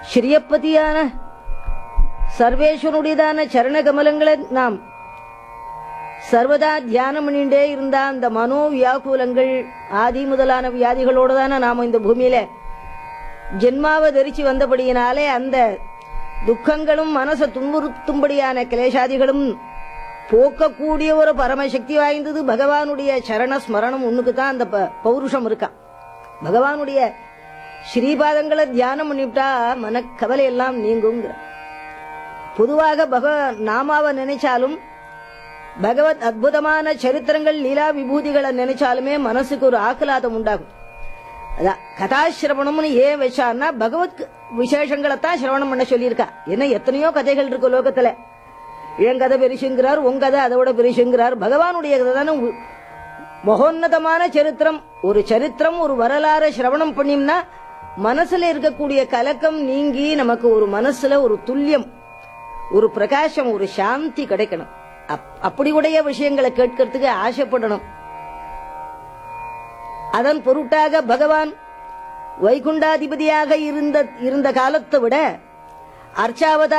ஸ்ரீயப்பதியான சர்வேஸ்வரனுடையதான சரண கமலங்களை நாம் சர்வதா தியானம் பண்ணிட்டே இருந்தா அந்த மனோ வியாக்குலங்கள் ஆதி முதலான வியாதிகளோடு தானே நாம இந்த பூமியில ஜென்மாவை தரிச்சு வந்தபடியினாலே அந்த துக்கங்களும் மனசை துன்புறுத்தும்படியான கிளேசாதிகளும் போக்கக்கூடிய ஒரு பரமசக்தி வாய்ந்தது பகவானுடைய சரண ஸ்மரணம் ஒண்ணுக்கு தான் அந்த ப- பௌருஷம் இருக்கா பகவானுடைய ஸ்ரீபாதங்களை தியானம் பண்ணிவிட்டா மனக்கவலை எல்லாம் நீங்குங்கிற பொதுவாக பக நாமாவை நினைச்சாலும் பகவத் அற்புதமான சரித்திரங்கள் லீலா விபூதிகளை நினைச்சாலுமே மனசுக்கு ஒரு ஆக்கலாதம் உண்டாகும் அதான் கதாசிரவணம்னு ஏன் வச்சான்னா பகவத் விசேஷங்களைத்தான் சிரவணம் பண்ண சொல்லியிருக்கா ஏன்னா எத்தனையோ கதைகள் இருக்கு லோகத்துல என் கதை பெருசுங்கிறார் உன் கதை அதை விட பெருசுங்கிறார் பகவானுடைய கதை தானே உ- மகோன்னதமான சரித்திரம் ஒரு சரித்திரம் ஒரு வரலாறு சிரவணம் பண்ணிம்னா மனசுல இருக்கக்கூடிய கலக்கம் நீங்கி நமக்கு ஒரு மனசுல ஒரு துல்லியம் ஒரு பிரகாசம் ஒரு சாந்தி கிடைக்கணும் அப்- அப்படி உடைய விஷயங்களை கேட்கறதுக்கு ஆசைப்படணும் அதன் பொருட்டாக பகவான் வைகுண்டாதிபதியாக இருந்த இருந்த காலத்தை விட அர்ச்சாவதார